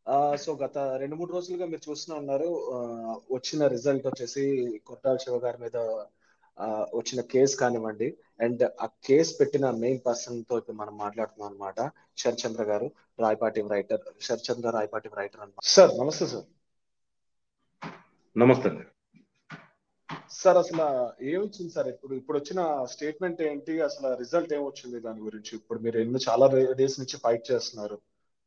So గత రెండు మూడు రోజులుగా మీరు చూస్తూనే ఉన్నారు ఆ, వచ్చిన రిజల్ట్ వచ్చేసి కొట్టాల శివ గారి మీద ఆ, వచ్చిన కేసు కానివ్వండి అండ్ ఆ కేసు పెట్టిన మెయిన్ పర్సన్ తో ఇప్పుడు మనం మాట్లాడుతున్నాం అనమాట శరచంద్ర గారు రాయపాటి రైటర్ శరచంద్ర రాయపాటి రైటర్ అనమాట సార్ నమస్తే సార్ నమస్తే అండి సార్ అసలు ఏమొచ్చింది సార్ ఇప్పుడు ఇప్పుడు వచ్చిన స్టేట్మెంట్ ఏంటి అసలు రిజల్ట్ ఏమొచ్చింది దాని గురించి ఇప్పుడు మీరు ఎన్నో చాలా డేస్ నుంచి ఫైట్ చేస్తున్నారు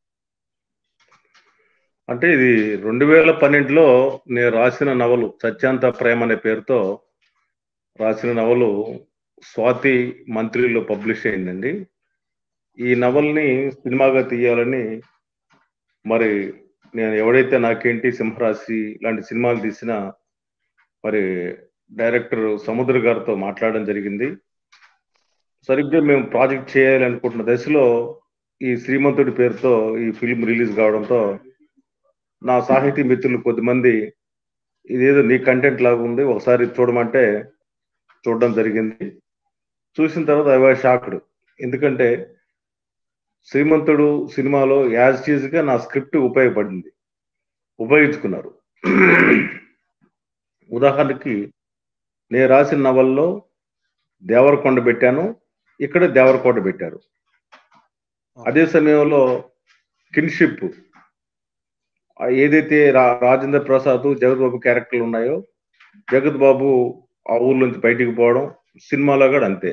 అంటే ఇది రెండు వేల పన్నెండులో నేను రాసిన నవలు సత్యాంత ప్రేమ అనే పేరుతో రాసిన నవలు స్వాతి మంత్రిలో పబ్లిష్ అయిందండి ఈ నవల్ని సినిమాగా తీయాలని మరి నేను ఎవడైతే నాకేంటి సింహరాశి లాంటి సినిమాలు తీసిన మరి డైరెక్టర్ సముద్ర గారితో మాట్లాడడం జరిగింది సరిగ్గా మేము ప్రాజెక్ట్ చేయాలి అనుకుంటున్న దశలో ఈ శ్రీమంతుడి పేరుతో ఈ ఫిల్మ్ రిలీజ్ కావడంతో నా సాహితీ మిత్రులు కొద్దిమంది ఇదేదో నీ కంటెంట్ లాగా ఉంది ఒకసారి చూడమంటే చూడడం జరిగింది చూసిన తర్వాత ఐ వాజ్ షాక్డ్ ఎందుకంటే శ్రీమంతుడు సినిమాలో యాజ్ చీజ్ గా నా స్క్రిప్ట్ ఉపయోగపడింది ఉపయోగించుకున్నారు ఉదాహరణకి నేను రాసిన నవల్లో దేవరకొండ పెట్టాను ఇక్కడ దేవరకోట పెట్టారు అదే సమయంలో కిన్షిప్ ఆ ఏదైతే రా రాజేంద్ర ప్రసాద్ జగత్ బాబు క్యారెక్టర్లు ఉన్నాయో జగత్ బాబు ఆ ఊర్లో నుంచి బయటికి పోవడం సినిమాలో కూడా అంతే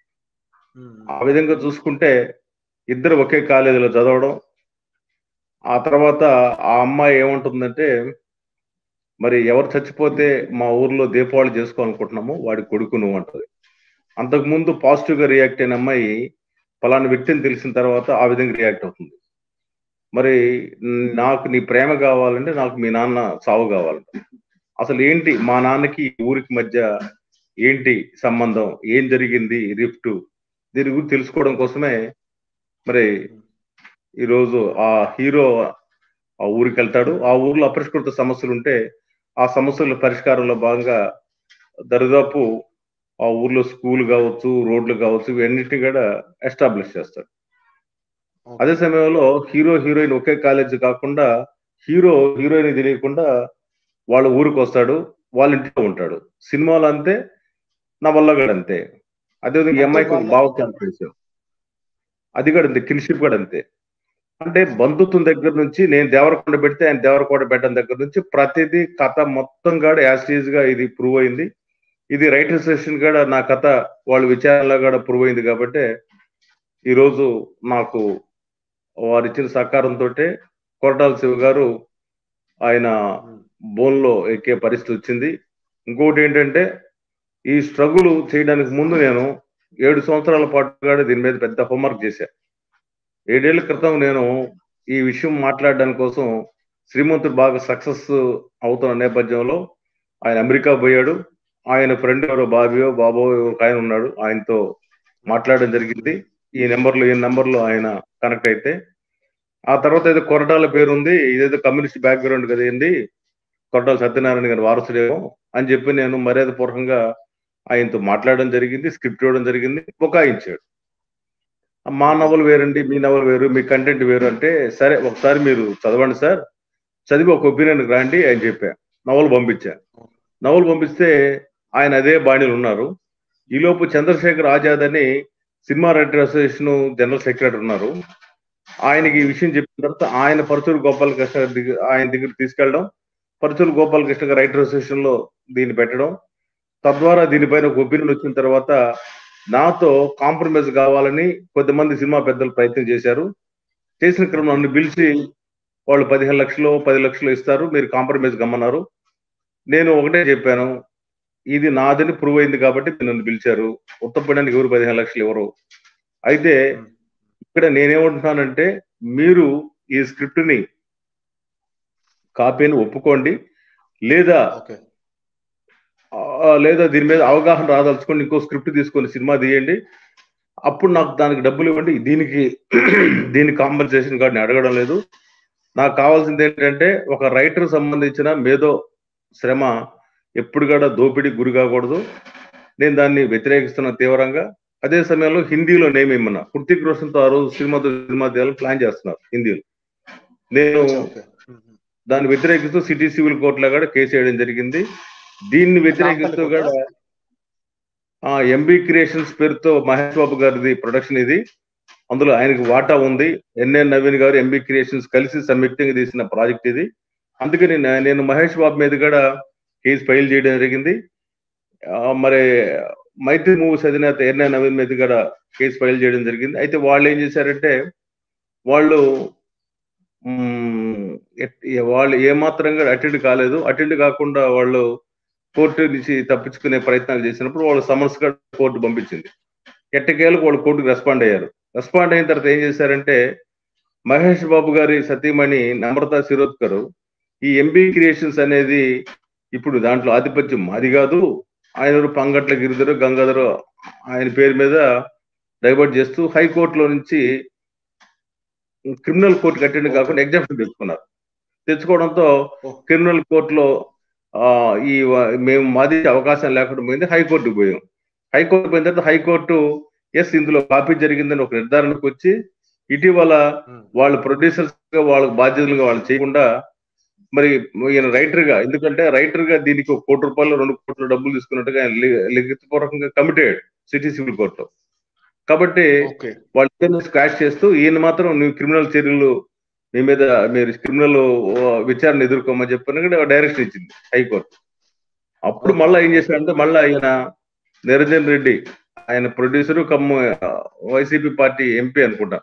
ఆ విధంగా చూసుకుంటే ఇద్దరు ఒకే కాలేజీలో చదవడం ఆ తర్వాత ఆ అమ్మాయి ఏమంటుందంటే మరి ఎవరు చచ్చిపోతే మా ఊర్లో దీపావళి చేసుకోవాలనుకుంటున్నామో వాడి కొడుకు నువ్వు అంటది అంతకుముందు పాజిటివ్ గా రియాక్ట్ అయిన అమ్మాయి ఫలానా వ్యక్తిని తెలిసిన తర్వాత ఆ విధంగా రియాక్ట్ అవుతుంది మరి నాకు నీ ప్రేమ కావాలంటే నాకు మీ నాన్న సావు కావాలంట అసలు ఏంటి మా నాన్నకి ఈ ఊరికి మధ్య ఏంటి సంబంధం ఏం జరిగింది రిఫ్ట్ దీని గురించి తెలుసుకోవడం కోసమే మరి ఈరోజు ఆ హీరో ఆ ఊరికి వెళ్తాడు ఆ ఊర్లో అపరిష్కృత సమస్యలు ఉంటే ఆ సమస్యల పరిష్కారంలో భాగంగా దరిదాపు ఆ ఊర్లో స్కూల్ కావచ్చు రోడ్లు కావచ్చు ఇవన్నిటిని కూడా ఎస్టాబ్లిష్ చేస్తాడు అదే సమయంలో హీరో హీరోయిన్ ఒకే కాలేజ్ కాకుండా హీరో హీరోయిన్ తెలియకుండా వాళ్ళ ఊరికి వస్తాడు వాళ్ళ ఇంట్లో ఉంటాడు సినిమాలు అంతే నా వల్ల కూడా అంతే అదేవిధంగా ఈ అమ్మాయికి ఒక బావ క్యారెక్టర్ అది కూడా అంతే కిన్షిప్ కూడా అంతే అంటే బంధుత్వం దగ్గర నుంచి నేను దేవరకొండ పెడితే ఆయన దేవరకొండ పెట్టడం దగ్గర నుంచి ప్రతిదీ కథ మొత్తం కూడా యాస్టీజ్ గా ఇది ప్రూవ్ అయింది ఇది రైటర్ సెషన్ కూడా నా కథ వాళ్ళ విచారణలో కూడా ప్రూవ్ అయింది కాబట్టి ఈరోజు నాకు వారు ఇచ్చిన సహకారంతో కొరటాల శివ గారు ఆయన బోన్లో ఎక్కే పరిస్థితి వచ్చింది ఇంకోటి ఏంటంటే ఈ స్ట్రగుల్ చేయడానికి ముందు నేను ఏడు సంవత్సరాల పాటు కూడా దీని మీద పెద్ద హోంవర్క్ చేశాను ఏడేళ్ల క్రితం నేను ఈ విషయం మాట్లాడడానికి కోసం శ్రీమంతుడు బాగా సక్సెస్ అవుతున్న నేపథ్యంలో ఆయన అమెరికా పోయాడు ఆయన ఫ్రెండ్ ఎవరో బాబియో బాబో ఒక ఆయన ఉన్నాడు ఆయనతో మాట్లాడడం జరిగింది ఈ నెంబర్లో ఈ నెంబర్లో ఆయన కనెక్ట్ అయితే ఆ తర్వాత ఏదో కొరటాల పేరు ఉంది ఇదేదో కమ్యూనిస్ట్ బ్యాక్గ్రౌండ్ కదండి కొరటాల సత్యనారాయణ గారి వారసుడేమో అని చెప్పి నేను మర్యాద పూర్వకంగా ఆయనతో మాట్లాడడం జరిగింది స్క్రిప్ట్ ఇవ్వడం జరిగింది బుకాయించాడు మా నవలు వేరండి మీ నవలు వేరు మీ కంటెంట్ వేరు అంటే సరే ఒకసారి మీరు చదవండి సార్ చదివి ఒక ఒపీనియన్ రాండి అని చెప్పా నవలు పంపించా నవలు పంపిస్తే ఆయన అదే బాణీలు ఉన్నారు ఈలోపు చంద్రశేఖర్ ఆజాద్ అని cinema writer association general secretary ఉన్నారు ఆయనకి ఈ విషయం చెప్పిన తర్వాత ఆయన పరచూరు గోపాలకృష్ణ దగ్గర ఆయన దగ్గర తీసుకెళ్ళడం పరచూరు గోపాలకృష్ణ గారు రైటర్ అసోసియేషన్ లో దీన్ని పెట్టడం తద్వారా దీనిపైన ఒక ఒపీనియన్ వచ్చిన తర్వాత నాతో కాంప్రమైజ్ కావాలని కొంతమంది సినిమా పెద్దలు ప్రయత్నం చేశారు చేసిన క్రమం నన్ను పిలిచి వాళ్ళు పదిహేను లక్షలు పది లక్షలు ఇస్తారు మీరు కాంప్రమైజ్ గమ్మన్నారు నేను ఒకటే చెప్పాను ఇది నాదని ప్రూవ్ అయింది కాబట్టి నన్ను పిలిచారు ఉత్తపడడానికి ఎవరు పదిహేను లక్షలు ఎవరు అయితే ఇక్కడ నేనేమంటున్నానంటే మీరు ఈ స్క్రిప్ట్ ని కాపీని ఒప్పుకోండి లేదా లేదా దీని మీద అవగాహన రాదలుచుకోండి ఇంకో స్క్రిప్ట్ తీసుకొని సినిమా తీయండి అప్పుడు నాకు దానికి డబ్బులు ఇవ్వండి దీనికి దీని కాంపన్సేషన్ కార్డుని అడగడం లేదు నాకు కావాల్సింది ఏంటంటే ఒక రైటర్ సంబంధించిన మేధో శ్రమ ఎప్పుడు కూడా దోపిడీ గురి కాకూడదు నేను దాన్ని వ్యతిరేకిస్తున్న తీవ్రంగా అదే సమయంలో హిందీలో నేమ్ ఇమ్మన్నా హృతిక్ రోషన్తో ఆ రోజు సినిమాతో సినిమా తీయాలని ప్లాన్ చేస్తున్నారు హిందీలో నేను ఉమ్. దాన్ని వ్యతిరేకిస్తూ సిటీ సివిల్ కోర్టులో కూడా కేసు వేయడం జరిగింది దీన్ని వ్యతిరేకిస్తూ నాంపల్లి కూడా ఆ ఎంబీ క్రియేషన్స్ పేరుతో మహేష్ బాబు గారిది ప్రొడక్షన్ ఇది అందులో ఆయనకి వాటా ఉంది ఎన్ఎన్ నవీన్ గారు ఎంబీ క్రియేషన్స్ కలిసి సంయుక్తంగా తీసిన ప్రాజెక్ట్ ఇది అందుకని నే- నేను మహేష్ బాబు మీద కూడా కేసు ఫైల్ చేయడం జరిగింది ఆ, మరి మైత్రి మూవీస్ అధినేత ఎన్ఎన్ నవీన్ మీద కూడా కేసు ఫైల్ చేయడం జరిగింది అయితే వాళ్ళు ఏం చేశారంటే వాళ్ళు మ్మ్, ఎట్- వాళ్ళు ఏమాత్రం కూడా అటెండ్ కాలేదు అటెండ్ కాకుండా వాళ్ళు కోర్టు నుంచి తప్పించుకునే ప్రయత్నాలు చేసినప్పుడు వాళ్ళు సమన్స్ కూడా కోర్టు పంపించింది ఎట్టకేలకు వాళ్ళు కోర్టుకు రెస్పాండ్ అయ్యారు రెస్పాండ్ అయిన తర్వాత ఏం చేశారంటే మహేష్ బాబు గారి సతీమణి నమ్రత శిరోద్కర్ ఈ ఎంబీ క్రియేషన్స్ అనేది ఇప్పుడు దాంట్లో ఆధిపత్యం మాది కాదు ఆయన ఎవరు పంగట్ల గిరిధరు గంగాధరు ఆయన పేరు మీద డైవర్ట్ చేస్తూ హైకోర్టులో నుంచి క్రిమినల్ కోర్టుకి అటెండ్ కాకుండా ఎగ్జామ్షన్ తెచ్చుకున్నారు తెచ్చుకోవడంతో క్రిమినల్ కోర్టులో ఆ, ఈ వ- మేము మాది అవకాశం లేకుండా పోయింది హైకోర్టుకు పోయాం హైకోర్టు పోయిన తర్వాత హైకోర్టు ఎస్ ఇందులో కాపీ జరిగిందని ఒక నిర్ధారణకు వచ్చి ఇటీవల ఉమ్. వాళ్ళ ప్రొడ్యూసర్స్ గా వాళ్ళ బాధ్యతలుగా వాళ్ళు చేయకుండా మరి ఈయన రైటర్ గా ఎందుకంటే రైటర్ గా దీనికి ఒక కోటి రూపాయలు రెండు కోట్ల డబ్బులు తీసుకున్నట్టుగా ఆయన లి- లిఖితపూర్వకంగా కమిటెడ్ సిటీ సివిల్ కోర్టులో కాబట్టి ఓకే వాళ్ళు స్క్రాచ్ చేస్తూ ఈయన మాత్రం నువ్వు క్రిమినల్ చర్యలు మీ మీద మీరు క్రిమినల్ విచారణ ఎదుర్కోమని చెప్పని కూడా డైరెక్షన్ ఇచ్చింది హైకోర్టు అప్పుడు మళ్ళీ ఏం చేశారంటే మళ్ళీ ఆయన నిరంజన్ రెడ్డి ఆయన producer cum YCP party MP అనుకుంటా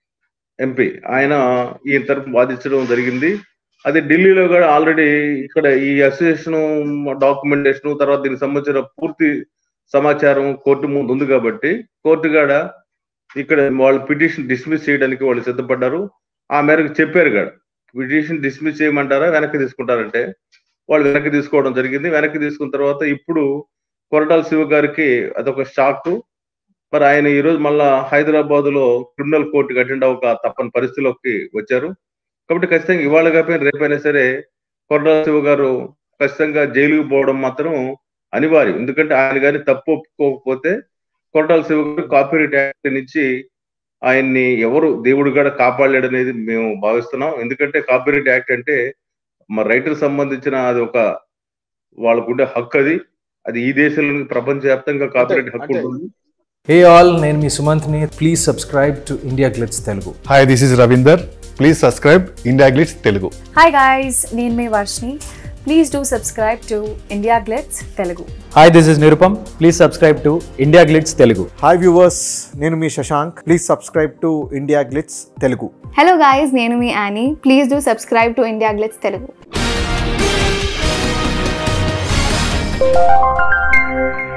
ఎంపీ ఆయన ఈయన తరపు వాదించడం జరిగింది అది ఢిల్లీలో కూడా ఆల్రెడీ ఇక్కడ ఈ అసోసియేషన్ డాక్యుమెంటేషన్ తర్వాత దీనికి సంబంధించిన పూర్తి సమాచారం కోర్టు ముందు ఉంది కాబట్టి కోర్టు కాడ ఇక్కడ వాళ్ళు పిటిషన్ డిస్మిస్ చేయడానికి వాళ్ళు సిద్ధపడ్డారు ఆ మేరకు చెప్పారు కాడ పిటిషన్ డిస్మిస్ చేయమంటారా వెనక్కి తీసుకుంటారంటే వాళ్ళు వెనక్కి తీసుకోవడం జరిగింది వెనక్కి తీసుకున్న తర్వాత ఇప్పుడు కొరటాల శివ గారికి అదొక షాక్ మరి ఆయన ఈ రోజు మళ్ళా హైదరాబాద్ లో క్రిమినల్ కోర్టుకి అటెండ్ అవ్వక తప్పని పరిస్థితిలోకి వచ్చారు కాబట్టి ఖచ్చితంగా ఇవాళ కాకపోయినా రేపైనా సరే కొరటాల శివ గారు ఖచ్చితంగా జైలుకి పోవడం మాత్రం అనివార్యం ఎందుకంటే ఆయన గారి తప్పు ఒప్పుకోకపోతే కొరటాల శివ గారు కాపీరైట్ యాక్ట్ నుంచి ఆయన్ని ఎవరు దేవుడు కూడా కాపాడలేడు అనేది మేము భావిస్తున్నాం ఎందుకంటే కాపీరైట్ యాక్ట్ అంటే మా రైటర్ సంబంధించిన అది ఒక వాళ్ళకుండే హక్కు అది అది ఈ దేశంలో ప్రపంచవ్యాప్తంగా కాపీరైట్ హక్కు అంటే- ఉంటుంది హే ఆల్ నేను మీ సుమంత్ని please subscribe to India Glitz Telugu hi this is Ravinder please subscribe India Glitz Telugu hi guys నేను మీ Varshini please do subscribe to India Glitz Telugu hi this is Nirupam please subscribe to India Glitz Telugu hi viewers నేను మీ Shashank please subscribe to India Glitz Telugu hello guys నేను మీ Annie please do subscribe to India Glitz Telugu